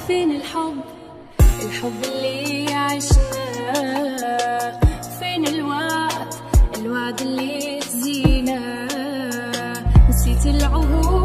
فين الحب الحب اللي عشناه فين الوعد الوعد اللي تزيناه نسيت العهود